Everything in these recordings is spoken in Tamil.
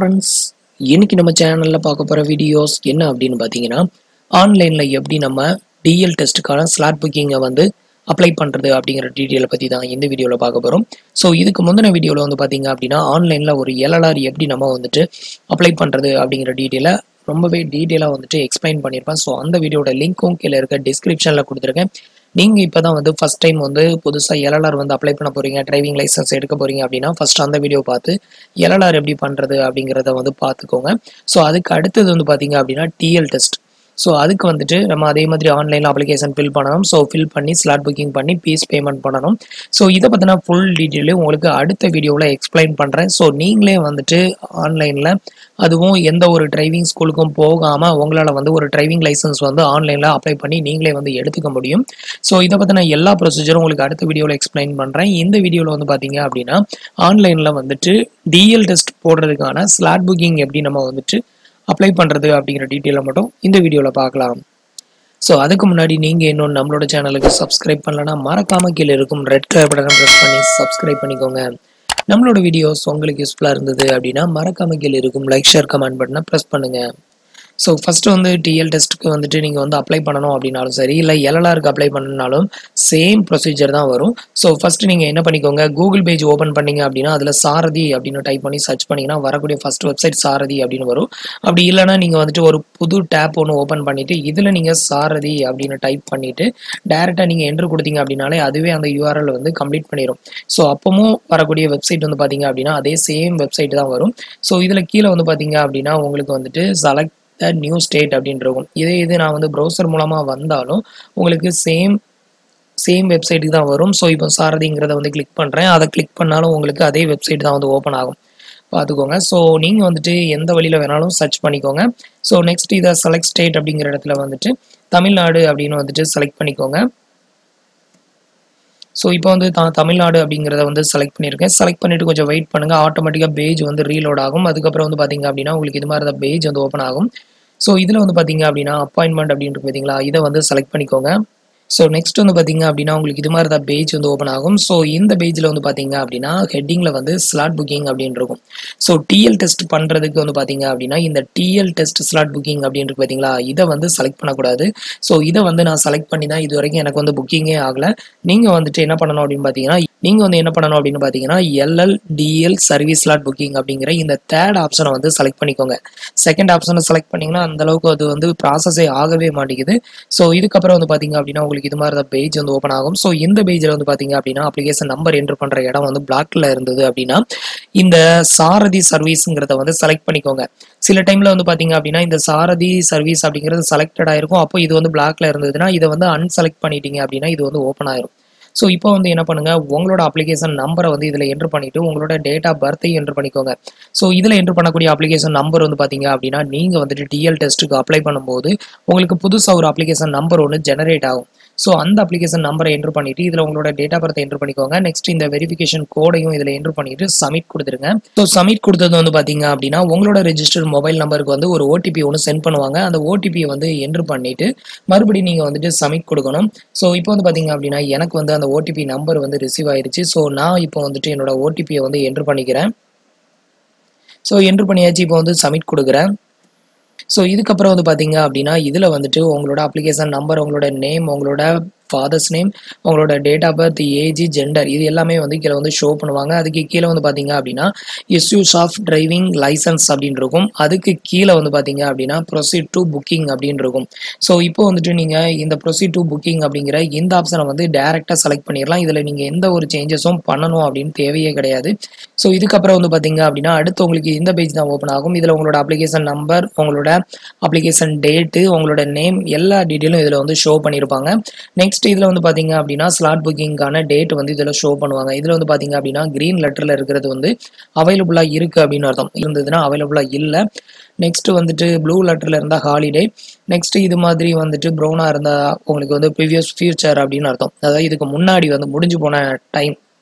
ஃப்ரெண்ட்ஸ் இன்னைக்கு நம்ம சேனலில் பார்க்க போகிற வீடியோஸ் என்ன அப்படின்னு பார்த்தீங்கன்னா ஆன்லைனில் எப்படி நம்ம டிஎல் டெஸ்ட்டுக்கான ஸ்லாட் புக்கிங்கை வந்து அப்ளை பண்ணுறது அப்படிங்கிற டீட்டெயிலை பற்றி தான் இந்த வீடியோவில் பார்க்க போகிறோம் ஸோ இதுக்கு முந்தின வீடியோவில் வந்து பார்த்தீங்க அப்படின்னா ஆன்லைனில் ஒரு எல்எல்ஆர் எப்படி நம்ம வந்துட்டு அப்ளை பண்ணுறது அப்படிங்கிற டீட்டெயிலை ரொம்பவே டீட்டெயிலாக வந்துட்டு எக்ஸ்பிளைன் பண்ணியிருப்பேன் ஸோ அந்த வீடியோட லிங்க்கும் கீழே இருக்க டிஸ்கிரிப்ஷனில் கொடுத்துருக்கேன் நீங்கள் இப்போ தான் வந்து ஃபஸ்ட் டைம் வந்து புதுசாக எல்எல்ஆர் வந்து அப்ளை பண்ண போகிறீங்க டிரைவிங் லைசன்ஸ் எடுக்க போகிறீங்க அப்படின்னா ஃபஸ்ட் அந்த வீடியோ பார்த்து எல்எல்ஆர் எப்படி பண்ணுறது அப்படிங்கிறத வந்து பார்த்துக்கோங்க ஸோ அதுக்கு அடுத்தது வந்து பார்த்தீங்க அப்படின்னா டிஎல் டெஸ்ட் ஸோ அதுக்கு வந்துட்டு நம்ம அதே மாதிரி ஆன்லைனில் அப்ளிகேஷன் ஃபில் பண்ணணும் ஸோ ஃபில் பண்ணி ஸ்லாட் புக்கிங் பண்ணி பீஸ் பேமெண்ட் பண்ணணும் ஸோ இதை பற்றின ஃபுல் டீட்டெயிலும் உங்களுக்கு அடுத்த வீடியோவில் எக்ஸ்பிளைன் பண்ணுறேன் ஸோ நீங்களே வந்துட்டு ஆன்லைனில் அதுவும் எந்த ஒரு டிரைவிங் ஸ்கூலுக்கும் போகாமல் உங்களால் வந்து ஒரு டிரைவிங் லைசன்ஸ் வந்து ஆன்லைனில் அப்ளை பண்ணி நீங்களே வந்து எடுத்துக்க முடியும் ஸோ இதை பற்றின எல்லா ப்ரொசீஜரும் உங்களுக்கு அடுத்த வீடியோவில் எக்ஸ்பிளைன் பண்ணுறேன் இந்த வீடியோவில் வந்து பார்த்தீங்க அப்படின்னா ஆன்லைனில் வந்துட்டு டிஎல் டெஸ்ட் போடுறதுக்கான ஸ்லாட் புக்கிங் எப்படி நம்ம வந்துட்டு அப்ளை பண்ணுறது அப்படிங்கிற டீட்டெயிலை மட்டும் இந்த வீடியோவில் பார்க்கலாம் ஸோ அதுக்கு முன்னாடி நீங்கள் இன்னும் நம்மளோட சேனலுக்கு சப்ஸ்கிரைப் பண்ணலன்னா மறக்காமல் கீழே இருக்கும் ரெட் கலர் பட்டனை ப்ரெஸ் பண்ணி சப்ஸ்கிரைப் பண்ணிக்கோங்க நம்மளோட வீடியோஸ் உங்களுக்கு யூஸ்ஃபுல்லாக இருந்தது அப்படின்னா மறக்காம கீழே இருக்கும் லைக் ஷேர் கமெண்ட் பட்டனை ப்ரெஸ் பண்ணுங்கள் ஸோ ஃபஸ்ட்டு வந்து டிஎல் டெஸ்ட்டுக்கு வந்துட்டு நீங்கள் வந்து அப்ளை பண்ணணும் அப்படின்னாலும் சரி இல்லை எல்எல்ஆருக்கு அப்ளை பண்ணனாலும் சேம் ப்ரொசீஜர் தான் வரும் ஸோ ஃபஸ்ட்டு நீங்கள் என்ன பண்ணிக்கோங்க கூகுள் பேஜ் ஓப்பன் பண்ணீங்க அப்படின்னா அதில் சாரதி அப்படின்னு டைப் பண்ணி சர்ச் பண்ணிங்கன்னா வரக்கூடிய ஃபஸ்ட் வெப்சைட் சாரதி அப்படின்னு வரும் அப்படி இல்லைனா நீங்கள் வந்துட்டு ஒரு புது டேப் ஒன்று ஓப்பன் பண்ணிவிட்டு இதில் நீங்கள் சாரதி அப்படின்னு டைப் பண்ணிவிட்டு டேரெக்டாக நீங்கள் என்ட்ரு கொடுத்தீங்க அப்படின்னாலே அதுவே அந்த யூஆர்எல் வந்து கம்ப்ளீட் பண்ணிடும் ஸோ அப்பவும் வரக்கூடிய வெப்சைட் வந்து பார்த்தீங்க அப்படின்னா அதே சேம் வெப்சைட் தான் வரும் ஸோ இதில் கீழே வந்து பார்த்தீங்க அப்படின்னா உங்களுக்கு வந்துட்டு செலக்ட் த நியூ ஸ்டேட் அப்படின்னு இருக்கும் இதே இது நான் வந்து ப்ரௌசர் மூலமாக வந்தாலும் உங்களுக்கு சேம் சேம் வெப்சைட்டுக்கு தான் வரும் ஸோ இப்போ சாரதிங்கிறத வந்து கிளிக் பண்ணுறேன் அதை கிளிக் பண்ணாலும் உங்களுக்கு அதே வெப்சைட் தான் வந்து ஓப்பன் ஆகும் பார்த்துக்கோங்க ஸோ நீங்கள் வந்துட்டு எந்த வழியில் வேணாலும் சர்ச் பண்ணிக்கோங்க ஸோ நெக்ஸ்ட் இதை செலக்ட் ஸ்டேட் அப்படிங்கிற இடத்துல வந்துட்டு தமிழ்நாடு அப்படின்னு வந்துட்டு செலக்ட் பண்ணிக்கோங்க ஸோ இப்போ வந்து தான் தமிழ்நாடு அப்படிங்கிறத வந்து செலக்ட் பண்ணியிருக்கேன் செலக்ட் பண்ணிட்டு கொஞ்சம் வெயிட் பண்ணுங்கள் ஆட்டோமேட்டிக்காக பேஜ் வந்து ரீலோட் ஆகும் அதுக்கப்புறம் வந்து பார்த்தீங்க அப்படின்னா உங்களுக்கு இது மாதிரி தான் பேஜ் வந்து ஓப்பன் ஆகும் ஸோ இதில் வந்து பார்த்தீங்க அப்படின்னா அப்பாயின்மெண்ட் அப்படின்ட்டு பார்த்தீங்களா இதை வந்து செலக்ட் பண்ணிக்கோங்க ஸோ நெக்ஸ்ட் வந்து பார்த்தீங்க அப்படின்னா உங்களுக்கு இது மாதிரி தான் பேஜ் வந்து ஓப்பன் ஆகும் ஸோ இந்த பேஜில் வந்து பார்த்தீங்க அப்படின்னா ஹெட்டிங்கில் வந்து ஸ்லாட் புக்கிங் அப்படின்னு இருக்கும் ஸோ டிஎல் டெஸ்ட் பண்ணுறதுக்கு வந்து பார்த்தீங்க அப்படின்னா இந்த டிஎல் டெஸ்ட் ஸ்லாட் புக்கிங் அப்படின்னு இருக்கு பார்த்தீங்களா இதை வந்து செலக்ட் பண்ணக்கூடாது ஸோ இதை வந்து நான் செலக்ட் பண்ணி தான் இது வரைக்கும் எனக்கு வந்து புக்கிங்கே ஆகலை நீங்கள் வந்துட்டு என்ன பண்ணணும் அப்படின்னு பார்த்தீங்கன்னா நீங்கள் வந்து என்ன பண்ணணும் அப்படின்னு பார்த்தீங்கன்னா LL DL service slot booking அப்படிங்கிற இந்த தேர்ட் ஆப்ஷனை வந்து செலக்ட் பண்ணிக்கோங்க செகண்ட் ஆப்ஷனை செலக்ட் பண்ணிங்கன்னா அந்த அளவுக்கு அது வந்து ப்ராசஸே ஆகவே மாட்டேங்குது ஸோ இதுக்கப்புறம் வந்து பார்த்தீங்க அப்படின்னா உங்களுக்கு இது மாதிரி தான் பேஜ் வந்து ஓப்பன் ஆகும் ஸோ இந்த பேஜில் வந்து பார்த்தீங்க அப்படின்னா அப்ளிகேஷன் நம்பர் என்ட்ரு பண்ணுற இடம் வந்து பிளாக்ல இருந்தது அப்படின்னா இந்த சாரதி சர்வீஸுங்கிறத வந்து செலக்ட் பண்ணிக்கோங்க சில டைம்ல வந்து பார்த்தீங்க அப்படின்னா இந்த சாரதி சர்வீஸ் அப்படிங்கிறது செலக்டட் ஆயிருக்கும் அப்போ இது வந்து பிளாக்ல இருந்ததுன்னா இதை வந்து அன்செலக்ட் பண்ணிட்டீங்க அப்படின்னா இது வந்து ஓப்பன் ஆயிரும் ஸோ இப்போ வந்து என்ன பண்ணுங்க உங்களோட அப்ளிகேஷன் நம்பரை வந்து இதில் என்ட்ரு பண்ணிட்டு உங்களோட டேட் ஆஃப் பர்த்தையும் என்ட்ரு பண்ணிக்கோங்க ஸோ இதில் என்ட்ரு பண்ணக்கூடிய அப்ளிகேஷன் நம்பர் வந்து பார்த்தீங்க அப்படின்னா நீங்கள் வந்துட்டு டிஎல் டெஸ்ட்டுக்கு அப்ளை பண்ணும்போது உங்களுக்கு புதுசாக ஒரு அப்ளிகேஷன் நம்பர் ஒன்று ஜெனரேட் ஆகும் ஸோ அந்த அப்ளிகேஷன் நம்பரை என்ட்ரு பண்ணிட்டு இதில் உங்களோட டேட் ஆஃப் பர்த்தை என்ட்ரு பண்ணிக்கோங்க நெக்ஸ்ட் இந்த வெரிஃபிகேஷன் கோடையும் இதில் என்ட்ரு பண்ணிட்டு சப்மிட் கொடுத்துருங்க ஸோ சப்மிட் கொடுத்தது வந்து பார்த்தீங்க அப்படின்னா உங்களோட ரெஜிஸ்டர் மொபைல் நம்பருக்கு வந்து ஒரு ஓடிபி ஒன்று சென்ட் பண்ணுவாங்க அந்த ஓடிபியை வந்து என்ட்ரு பண்ணிட்டு மறுபடியும் நீங்கள் வந்துட்டு சப்மிட் கொடுக்கணும் ஸோ இப்போ வந்து பார்த்தீங்க அப்படின்னா எனக்கு வந்து அந்த ஓடிபி நம்பர் வந்து ரிசீவ் ஆயிருச்சு ஸோ நான் இப்போ வந்துட்டு என்னோட ஓடிபியை வந்து என்ட்ரு பண்ணிக்கிறேன் ஸோ என்ட்ரு பண்ணியாச்சு இப்போ வந்து சப்மிட் கொடுக்குறேன் ஸோ இதுக்கப்புறம் வந்து பார்த்தீங்க அப்படின்னா இதில் வந்துட்டு உங்களோட அப்ளிகேஷன் நம்பர் உங்களோட நேம் உங்களோட ஃபாதர்ஸ் நேம் உங்களோட date of birth age gender இது எல்லாமே வந்து கீழே வந்து ஷோ பண்ணுவாங்க அதுக்கு கீழே வந்து பார்த்தீங்க அப்படின்னா இஸ்யூஸ் ஆஃப் டிரைவிங் லைசன்ஸ் அப்படின்னு இருக்கும் அதுக்கு கீழே வந்து பார்த்தீங்க அப்படின்னா ப்ரொசீட் டு புக்கிங் அப்படின்னு இருக்கும் ஸோ இப்போ வந்துட்டு நீங்கள் இந்த ப்ரொசீட் டு புக்கிங் அப்படிங்கிற இந்த ஆப்ஷனை வந்து டேரெக்டாக செலக்ட் பண்ணிடலாம் இதில் நீங்கள் எந்த ஒரு சேஞ்சஸும் பண்ணணும் அப்படின்னு தேவையே கிடையாது ஸோ இதுக்கப்புறம் வந்து பார்த்தீங்க அப்படின்னா அடுத்து உங்களுக்கு இந்த பேஜ் தான் ஓப்பன் ஆகும் இதில் உங்களோட அப்ளிகேஷன் நம்பர் உங்களோட அப்ளிகேஷன் டேட்டு உங்களோட நேம் எல்லா டீட்டெயிலும் இதில் வந்து ஷோ பண்ணியிருப்பாங்க நெக்ஸ்ட் நெக்ஸ்ட் இதில் வந்து பார்த்தீங்க அப்படின்னா ஸ்லாட் புக்கிங்கான டேட் வந்து இதில் ஷோ பண்ணுவாங்க இதில் வந்து பார்த்தீங்க அப்படின்னா க்ரீன் லெட்டரில் இருக்கிறது வந்து அவைலபிளாக இருக்குது அப்படின்னு அர்த்தம் இருந்ததுன்னா அவைலபிளாக இல்லை நெக்ஸ்ட் வந்துட்டு ப்ளூ லெட்டரில் இருந்தால் ஹாலிடே நெக்ஸ்ட் இது மாதிரி வந்துட்டு ப்ரௌனாக இருந்தால் உங்களுக்கு வந்து ப்ரீவியஸ் ஃபியூச்சர் அப்படின்னு அர்த்தம் அதாவது இதுக்கு முன்னாடி வந்து முடிஞ்சு போன டைம்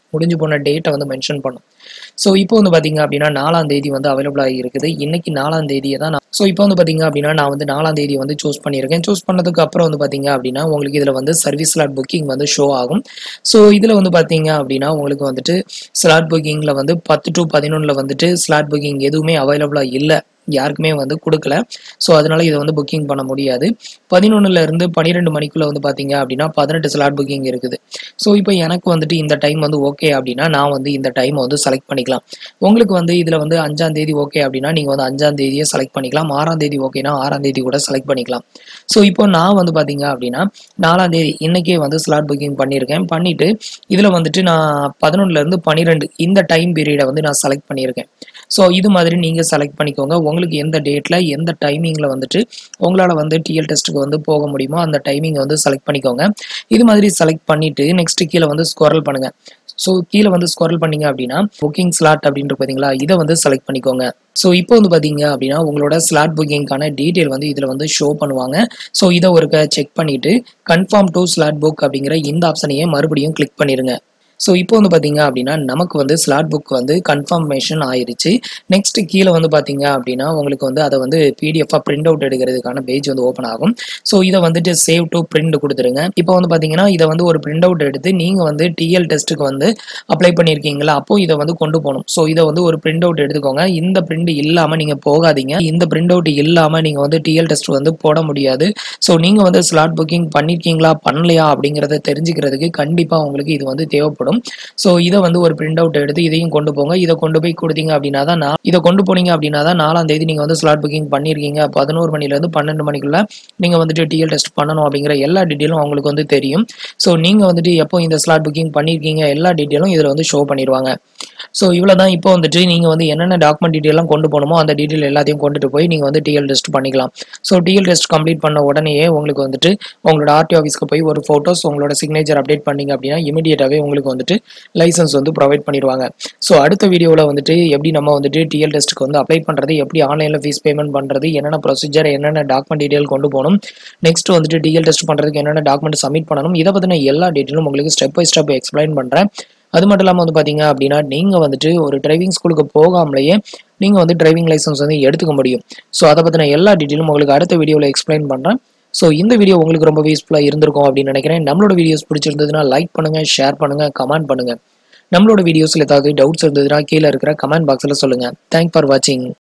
முடிஞ்சு போன டேட்டை வந்து மென்ஷன் பண்ணும் ஸோ இப்போ வந்து பார்த்தீங்க அப்படின்னா நாலாம் தேதி வந்து அவைலபிளாக இருக்குது இன்னைக்கு நாலாம் தேதியை தான் நான் ஸோ இப்போ வந்து பார்த்தீங்க அப்படின்னா நான் வந்து நாலாம் தேதி வந்து சூஸ் பண்ணியிருக்கேன் சூஸ் பண்ணதுக்கு அப்புறம் வந்து பார்த்தீங்க அப்படின்னா உங்களுக்கு இதில் வந்து சர்வீஸ் ஸ்லாட் புக்கிங் வந்து ஷோ ஆகும் ஸோ இதில் வந்து பார்த்தீங்க அப்படின்னா உங்களுக்கு வந்துட்டு ஸ்லாட் புக்கிங்கில் வந்து பத்து டு பதினொன்றில் வந்துட்டு ஸ்லாட் புக்கிங் எதுவுமே அவைலபிளாக இல்லை யாருக்குமே வந்து கொடுக்கல ஸோ அதனால இதை வந்து புக்கிங் பண்ண முடியாது பதினொன்னுல இருந்து பன்னிரெண்டு மணிக்குள்ள வந்து பார்த்தீங்க அப்படின்னா பதினெட்டு ஸ்லாட் புக்கிங் இருக்குது ஸோ இப்போ எனக்கு வந்துட்டு இந்த டைம் வந்து ஓகே அப்படின்னா நான் வந்து இந்த டைமை வந்து செலக்ட் பண்ணிக்கலாம் உங்களுக்கு வந்து இதில் வந்து அஞ்சாம் தேதி ஓகே அப்படின்னா நீங்கள் வந்து அஞ்சாம் தேதியை செலக்ட் பண்ணிக்கலாம் ஆறாம் தேதி ஓகேனா ஆறாம் தேதி கூட செலக்ட் பண்ணிக்கலாம் ஸோ இப்போ நான் வந்து பார்த்தீங்க அப்படின்னா நாலாம் தேதி இன்னைக்கே வந்து ஸ்லாட் புக்கிங் பண்ணியிருக்கேன் பண்ணிட்டு இதில் வந்துட்டு நான் பதினொன்னுல இருந்து பன்னிரெண்டு இந்த டைம் பீரியடை வந்து நான் செலக்ட் பண்ணியிருக்கேன் ஸோ இது மாதிரி நீங்கள் செலக்ட் பண்ணிக்கோங்க உங்களுக்கு எந்த டேட்டில் எந்த டைமிங்கில் வந்துட்டு உங்களால் வந்து டிஎல் டெஸ்ட்டுக்கு வந்து போக முடியுமோ அந்த டைமிங்கை வந்து செலக்ட் பண்ணிக்கோங்க இது மாதிரி செலக்ட் பண்ணிவிட்டு நெக்ஸ்ட் கீழே வந்து ஸ்குவரல் பண்ணுங்கள் ஸோ கீழே வந்து ஸ்குவரல் பண்ணீங்க அப்படின்னா புக்கிங் ஸ்லாட் அப்படின்ட்டு பார்த்தீங்களா இதை வந்து செலக்ட் பண்ணிக்கோங்க ஸோ இப்போ வந்து பார்த்தீங்க அப்படின்னா உங்களோட ஸ்லாட் புக்கிங்கான டீட்டெயில் வந்து இதில் வந்து ஷோ பண்ணுவாங்க ஸோ இதை ஒரு செக் பண்ணிவிட்டு கன்ஃபார்ம் டு ஸ்லாட் புக் அப்படிங்கிற இந்த ஆப்ஷனையே மறுபடியும் கிளிக் பண்ணிடுங்க ஸோ இப்போ வந்து பார்த்தீங்க அப்படின்னா நமக்கு வந்து ஸ்லாட் புக் வந்து கன்ஃபர்மேஷன் ஆயிருச்சு நெக்ஸ்ட் கீழே வந்து பார்த்தீங்க அப்படின்னா உங்களுக்கு வந்து அதை வந்து பிடிஎஃபாக பிரிண்ட் அவுட் எடுக்கிறதுக்கான பேஜ் வந்து ஓப்பன் ஆகும் ஸோ இதை வந்துட்டு சேவ் டு பிரிண்ட் கொடுத்துருங்க இப்போ வந்து பார்த்தீங்கன்னா இதை வந்து ஒரு பிரிண்ட் அவுட் எடுத்து நீங்கள் வந்து டிஎல் டெஸ்ட்டுக்கு வந்து அப்ளை பண்ணியிருக்கீங்களா அப்போ இதை வந்து கொண்டு போகணும் ஸோ இதை வந்து ஒரு பிரிண்ட் அவுட் எடுத்துக்கோங்க இந்த பிரிண்ட் இல்லாமல் நீங்கள் போகாதீங்க இந்த பிரிண்ட் அவுட் இல்லாமல் நீங்கள் வந்து டிஎல் டெஸ்ட் வந்து போட முடியாது ஸோ நீங்கள் வந்து ஸ்லாட் புக்கிங் பண்ணியிருக்கீங்களா பண்ணலையா அப்படிங்கிறத தெரிஞ்சுக்கிறதுக்கு கண்டிப்பாக உங்களுக்கு இது வந்து தேவைப்படும் வரும் ஸோ இதை வந்து ஒரு பிரிண்ட் அவுட் எடுத்து இதையும் கொண்டு போங்க இதை கொண்டு போய் கொடுத்தீங்க அப்படின்னா தான் நான் இதை கொண்டு போனீங்க அப்படின்னா தான் நாலாம் தேதி நீங்கள் வந்து ஸ்லாட் புக்கிங் பண்ணியிருக்கீங்க பதினோரு மணிலேருந்து பன்னெண்டு மணிக்குள்ள நீங்கள் வந்துட்டு டிஎல் டெஸ்ட் பண்ணணும் அப்படிங்கிற எல்லா டீட்டெயிலும் அவங்களுக்கு வந்து தெரியும் ஸோ நீங்கள் வந்துட்டு எப்போ இந்த ஸ்லாட் புக்கிங் பண்ணியிருக்கீங்க எல்லா டீட்டெயிலும் இதில் வந்து ஷோ பண்ணிடுவாங்க ஸோ இவ்வளோ தான் இப்போ வந்துட்டு நீங்கள் வந்து என்னென்ன டாக்குமெண்ட் டீட்டெயிலாம் கொண்டு போகணுமோ அந்த டீட்டெயில் எல்லாத்தையும் கொண்டுட்டு போய் நீங்கள் வந்து டிஎல் டெஸ்ட் பண்ணிக்கலாம் ஸோ டிஎல் டெஸ்ட் கம்ப்ளீட் பண்ண உடனேயே உங்களுக்கு வந்துட்டு உங்களோட ஆர்டி ஆஃபீஸ்க்கு போய் ஒரு ஃபோட்டோஸ் உங்களோட சிக்னேச்சர் அப்டேட் பண்ணீங்க அப்படின்னா இமீடியட்டாகவே உங்களுக்கு வந்துட்டு லைசன்ஸ் வந்து ப்ரொவைட் பண்ணிடுவாங்க ஸோ அடுத்த வீடியோவில் வந்துட்டு எப்படி நம்ம வந்துட்டு டிஎல் டெஸ்ட்டுக்கு வந்து அப்ளை பண்ணுறது எப்படி ஆன்லைனில் ஃபீஸ் பேமெண்ட் பண்ணுறது என்னென்ன ப்ரொசீஜர் என்னென்ன டாக்குமெண்ட் டீட்டெயில் கொண்டு போகணும் நெக்ஸ்ட் வந்துட்டு டிஎல் டெஸ்ட் பண்ணுறதுக்கு என்னென்ன டாக்குமெண்ட் சப்மிட் பண்ணணும் இதை பற்றின எல்லா டீட்டெயிலும் உங்களுக்கு ஸ்டெப் பை ஸ்டெப் எக்ஸ்பிளைன் பண்ணுறேன் அது மட்டும் இல்லாமல் வந்து பார்த்தீங்க அப்படின்னா நீங்கள் வந்துட்டு ஒரு டிரைவிங் ஸ்கூலுக்கு போகாமலேயே நீங்கள் வந்து டிரைவிங் லைசன்ஸ் வந்து எடுத்துக்க முடியும் ஸோ அதை பற்றின எல்லா டீட்டெயிலும் உங்களுக்கு அடுத்த வீடியோவில் எக்ஸ்பிளைன் பண்ணுறேன் ஸோ இந்த வீடியோ உங்களுக்கு ரொம்ப யூஸ்ஃபுல்லாக இருந்திருக்கும் அப்படின்னு நினைக்கிறேன் நம்மளோட வீடியோஸ் பிடிச்சிருந்ததுன்னா லைக் பண்ணுங்கள் ஷேர் பண்ணுங்கள் கமெண்ட் பண்ணுங்கள் நம்மளோட வீடியோஸில் ஏதாவது டவுட்ஸ் இருந்ததுன்னா கீழே இருக்கிற கமெண்ட் பாக்ஸில் சொல்லுங்கள் தேங்க் ஃபார் வாட்சிங்